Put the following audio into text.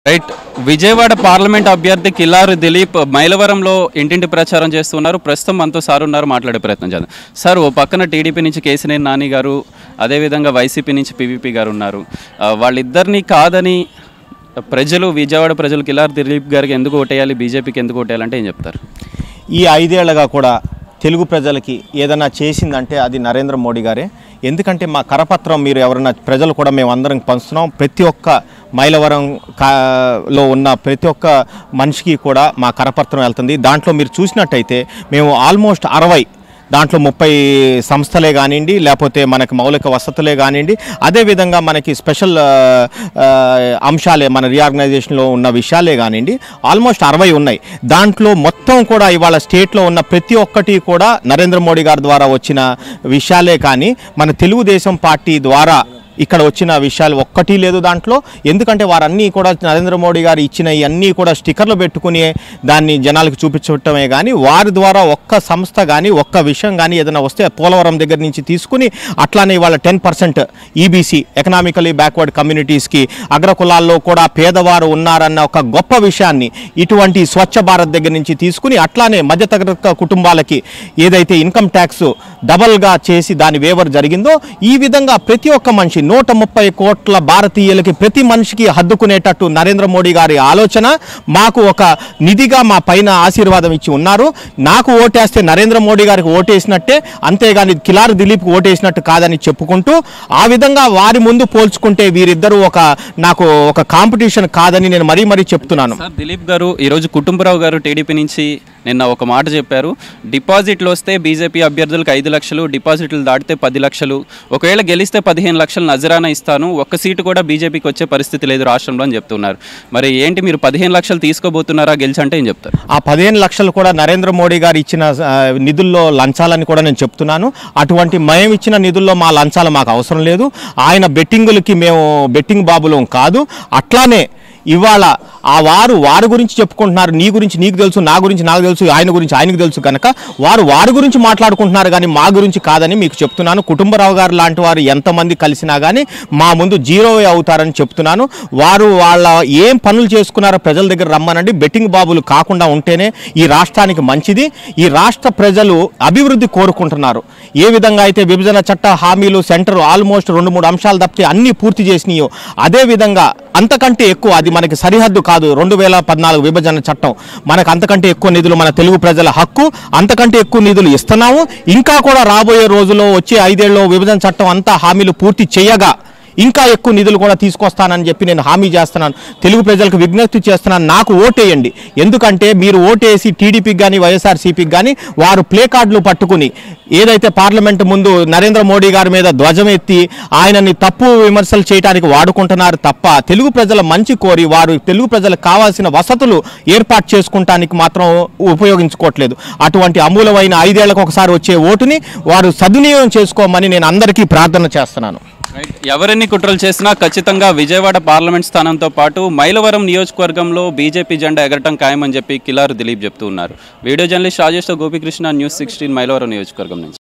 right Vijayawada parliament అభ్యర్థి కిలారు దిలీప్ మైలవరంలో ఇంటింటి ప్రచారం చేస్తున్నారు ప్రస్తుతం మనతో సార్ ఉన్నారు మాట్లాడే ప్రయత్నం చేద్దాం సార్ ఓ పక్కన టీడీపీ నుంచి కేసినేని నాని గారు అదేవిధంగా వైసీపీ నుంచి పీవీపీ గారు ఉన్నారు ఆ, వాళ్ళిద్దరినీ కాదని ప్రజలు విజయవాడ ప్రజలు కిలారు దిలీప్ గారికి ఎందుకు ఓటేయాలి బీజేపీకి ఎందుకు ఓటేయాలంటే ఏం చెప్తారు ఈ ఐదేళ్లుగా కూడా తెలుగు ప్రజలకి ఏదైనా చేసిందంటే అది నరేంద్ర మోడీ గారే ఎందుకంటే మా కరపత్రం మీరు ఎవరైనా ప్రజలు కూడా మేము అందరం పంచుతున్నాం ప్రతి ఒక్క మైలవరం కా లో ఉన్న ప్రతి ఒక్క మనిషికి కూడా మా కరపత్రం వెళ్తుంది దాంట్లో మీరు చూసినట్టయితే మేము ఆల్మోస్ట్ అరవై దాంట్లో ముప్పై సంస్థలే కానివ్వండి లేకపోతే మనకి మౌలిక వసతులే కానివ్వండి అదేవిధంగా మనకి స్పెషల్ ఆ, ఆ, అంశాలే మన రీఆర్గనైజేషన్లో ఉన్న విషయాలే కానివ్వండి ఆల్మోస్ట్ అరవై ఉన్నాయి దాంట్లో మొత్తం కూడా ఇవాళ స్టేట్లో ఉన్న ప్రతి ఒక్కటి కూడా నరేంద్ర మోడీ గారి ద్వారా వచ్చిన విషయాలే కానీ మన తెలుగుదేశం పార్టీ ద్వారా ఇక్కడ వచ్చిన విషయాలు ఒక్కటి లేదు దాంట్లో ఎందుకంటే వారన్నీ కూడా నరేంద్ర మోడీ గారు ఇచ్చిన ఇవన్నీ కూడా స్టిక్కర్లు పెట్టుకుని దాన్ని జనాలకు చూపించటమే కానీ వారి ద్వారా ఒక్క సంస్థ కానీ ఒక్క విషయం కానీ ఏదైనా వస్తే పోలవరం దగ్గర నుంచి తీసుకుని అట్లానే ఇవాళ ten percent EBC economically backward కమ్యూనిటీస్కి అగ్రకులాల్లో కూడా పేదవారు ఉన్నారన్న ఒక గొప్ప విషయాన్ని ఇటువంటి స్వచ్ఛ భారత్ దగ్గర నుంచి తీసుకుని అట్లానే మధ్యతరగతి కుటుంబాలకి ఏదైతే ఇన్కమ్ ట్యాక్స్ డబల్గా చేసి దాని వేవర్ జరిగిందో ఈ విధంగా ప్రతి ఒక్క మనిషి నూట ముప్పై కోట్ల భారతీయులకి ప్రతి మనిషికి హద్దుకునేటట్టు నరేంద్ర మోడీ గారి ఆలోచన మాకు ఒక నిధిగా మా పైన ఆశీర్వాదం ఇచ్చి ఉన్నారు నాకు ఓటేస్తే నరేంద్ర మోడీ గారికి ఓటేసినట్టే అంతేగాని కిలార్ దిలీప్కి ఓటేసినట్టు కాదని చెప్పుకుంటూ ఆ విధంగా వారి ముందు పోల్చుకుంటే వీరిద్దరూ ఒక నాకు ఒక కాంపిటీషన్ కాదని నేను మరీ మరీ చెప్తున్నాను సార్ దిలీప్ గారు ఈరోజు కుటుంబరావు గారు టీడీపీ నుంచి నిన్న ఒక మాట చెప్పారు డిపాజిట్లు వస్తే బీజేపీ అభ్యర్థులకు ఐదు లక్షలు డిపాజిట్లు దాటితే పది లక్షలు ఒకవేళ గెలిస్తే పదిహేను లక్షలు నజరానా ఇస్తాను ఒక్క సీటు కూడా బీజేపీకి వచ్చే పరిస్థితి లేదు రాష్ట్రంలో అని చెప్తున్నారు మరి ఏంటి మీరు పదిహేను లక్షలు తీసుకోబోతున్నారా గెలిచి అంటే ఏం చెప్తారు ఆ పదిహేను లక్షలు కూడా నరేంద్ర మోడీ గారు ఇచ్చిన ఆ, నిధుల్లో లంచాలని కూడా నేను చెప్తున్నాను అటువంటి మేము ఇచ్చిన నిధుల్లో మా లంచాలు మాకు అవసరం లేదు ఆయన బెట్టింగులకి మేము బెట్టింగ్ బాబులం కాదు అట్లానే ఇవాళ ఆ వారు వారి గురించి చెప్పుకుంటున్నారు నీ గురించి నీకు తెలుసు నా గురించి నాకు తెలుసు ఆయన గురించి ఆయనకు తెలుసు కనుక వారు వారి గురించి మాట్లాడుకుంటున్నారు కానీ మా గురించి కాదని మీకు చెప్తున్నాను కుటుంబరావు గారు లాంటి వారు ఎంతమంది కలిసినా కానీ మా ముందు జీరో అవుతారని చెప్తున్నాను వారు వాళ్ళ ఏం పనులు చేసుకున్నారో ప్రజల దగ్గర రమ్మనండి బెట్టింగ్ బాబులు కాకుండా ఉంటేనే ఈ రాష్ట్రానికి మంచిది ఈ రాష్ట్ర ప్రజలు అభివృద్ధి కోరుకుంటున్నారు ఏ విధంగా అయితే విభజన చట్ట హామీలు సెంటర్ ఆల్మోస్ట్ రెండు మూడు అంశాలు తప్పితే అన్నీ పూర్తి చేసినాయో అదే విధంగా అంతకంటే ఎక్కువ అది మనకి సరిహద్దు కాదు రెండు వేల పద్నాలుగు విభజన చట్టం మనకు అంతకంటే ఎక్కువ నిధులు మన తెలుగు ప్రజల హక్కు అంతకంటే ఎక్కువ నిధులు ఇస్తున్నాము ఇంకా కూడా రాబోయే రోజుల్లో వచ్చే ఐదేళ్ళు విభజన చట్టం అంతా హామీలు పూర్తి చేయగా ఇంకా ఎక్కువ నిధులు కూడా తీసుకొస్తానని చెప్పి నేను హామీ చేస్తున్నాను తెలుగు ప్రజలకు విజ్ఞప్తి చేస్తున్నాను నాకు ఓటేయండి ఎందుకంటే మీరు ఓటేసి టీడీపీకి కానీ వైఎస్ఆర్సీపీకి కానీ వారు ప్లే కార్డులు పట్టుకుని ఏదైతే పార్లమెంట్ ముందు నరేంద్ర మోడీ గారి మీద ధ్వజం ఎత్తి ఆయనని తప్పు విమర్శలు చేయడానికి వాడుకుంటున్నారు తప్ప తెలుగు ప్రజల మంచి కోరి వారు తెలుగు ప్రజలకు కావాల్సిన వసతులు ఏర్పాటు చేసుకుంటానికి మాత్రం ఉపయోగించుకోవట్లేదు అటువంటి అమూలమైన ఐదేళ్లకు ఒకసారి వచ్చే ఓటుని వారు సద్వినియోగం చేసుకోమని నేను అందరికీ ప్రార్థన చేస్తున్నాను ఎవరెన్ని కుట్రలు చేసినా ఖచ్చితంగా విజయవాడ పార్లమెంట్ స్థానంతో పాటు మైలవరం నియోజకవర్గంలో బీజేపీ జెండా ఎగరటం ఖాయమని చెప్పి కిలారు దిలీప్ చెప్తూ ఉన్నారు వీడియో జర్నలిస్ట్ రాజేష్తో గోపికృష్ణ న్యూస్ సిక్స్టీన్ మైలవరం నియోజకవర్గం నుంచి